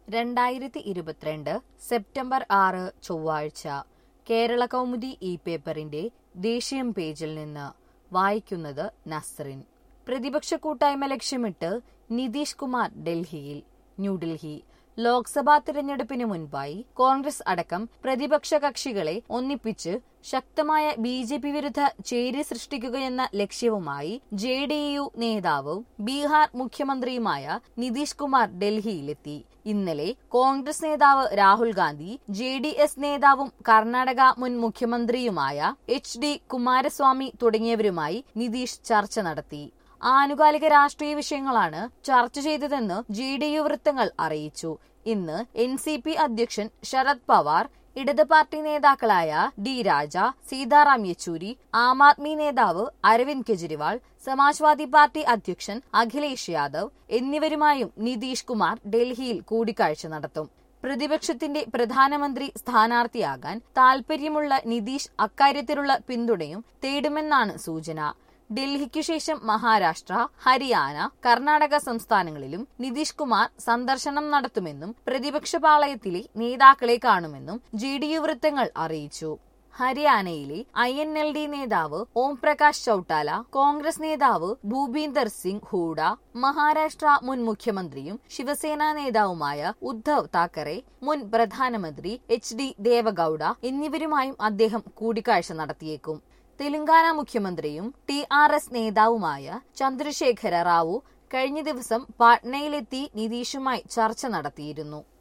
രണ്ടായിരത്തി ഇരുപത്തിരണ്ട് സെപ്റ്റംബർ ആറ് ചൊവ്വാഴ്ച കേരള കൗമുദി ഈ പേപ്പറിന്റെ ദേശീയം പേജിൽ നിന്ന് വായിക്കുന്നത് നസ്റിൻ പ്രതിപക്ഷ കൂട്ടായ്മ ലക്ഷ്യമിട്ട് നിതീഷ് കുമാർ ഡൽഹിയിൽ ന്യൂഡൽഹി ലോക്സഭാ തിരഞ്ഞെടുപ്പിന് മുൻപായി കോൺഗ്രസ് അടക്കം പ്രതിപക്ഷ കക്ഷികളെ ഒന്നിപ്പിച്ച് ശക്തമായ ബി ജെ പി വിരുദ്ധ ചേരി സൃഷ്ടിക്കുകയെന്ന ലക്ഷ്യവുമായി ജെ ഡി യു നേതാവും ബീഹാർ മുഖ്യമന്ത്രിയുമായ നിതീഷ് കുമാർ ഡൽഹിയിലെത്തി ഇന്നലെ കോൺഗ്രസ് നേതാവ് Rahul Gandhi J D S നേതാവും കർണാടക മുൻ മുഖ്യമന്ത്രിയുമായ എച്ച് ഡി കുമാരസ്വാമി തുടങ്ങിയവരുമായി നിതീഷ് ചർച്ച നടത്തി ആനുകാലിക രാഷ്ട്രീയ വിഷയങ്ങളാണ് ചർച്ച ചെയ്തതെന്ന് ജെ ഡി യു വൃത്തങ്ങൾ അറിയിച്ചു ഇന്ന് എൻ സി പി അധ്യക്ഷൻ ശരത് പവാർ ഇടത് പാർട്ടി നേതാക്കളായ ഡി രാജ സീതാറാം യെച്ചൂരി ആം ആദ്മി നേതാവ് അരവിന്ദ് കെജ്രിവാൾ സമാജ്വാദി പാർട്ടി അധ്യക്ഷൻ അഖിലേഷ് യാദവ് എന്നിവരുമായും നിതീഷ് കുമാർ ഡൽഹിയിൽ കൂടിക്കാഴ്ച നടത്തും പ്രതിപക്ഷത്തിന്റെ പ്രധാനമന്ത്രി സ്ഥാനാർത്ഥിയാകാൻ താൽപര്യമുള്ള നിതീഷ് അക്കാര്യത്തിലുള്ള പിന്തുണയും തേടുമെന്നാണ് സൂചന ഡൽഹിക്കു ശേഷം മഹാരാഷ്ട്ര ഹരിയാന കർണാടക സംസ്ഥാനങ്ങളിലും നിതീഷ് കുമാർ സന്ദർശനം നടത്തുമെന്നും പ്രതിപക്ഷ പാളയത്തിലെ നേതാക്കളെ കാണുമെന്നും ജെ ഡി യു വൃത്തങ്ങൾ അറിയിച്ചു ഹരിയാനയിലെ ഐ എൻ എൽ ഡി നേതാവ് ഓം പ്രകാശ് ചൌട്ടാല കോൺഗ്രസ് നേതാവ് ഭൂപീന്ദർ സിംഗ് ഹൂഡ മഹാരാഷ്ട്ര മുൻ മുഖ്യമന്ത്രിയും ശിവസേന നേതാവുമായ ഉദ്ധവ് താക്കറെ മുൻ പ്രധാനമന്ത്രി എച്ച് ഡി ദേവഗൌഡ എന്നിവരുമായും അദ്ദേഹം കൂടിക്കാഴ്ച നടത്തിയേക്കും തെലങ്കാന മുഖ്യമന്ത്രിയും ടി ആർ എസ് നേതാവുമായ ചന്ദ്രശേഖര റാവു കഴിഞ്ഞ ദിവസം പാട്നയിലെത്തി നിതീഷുമായി ചർച്ച നടത്തിയിരുന്നു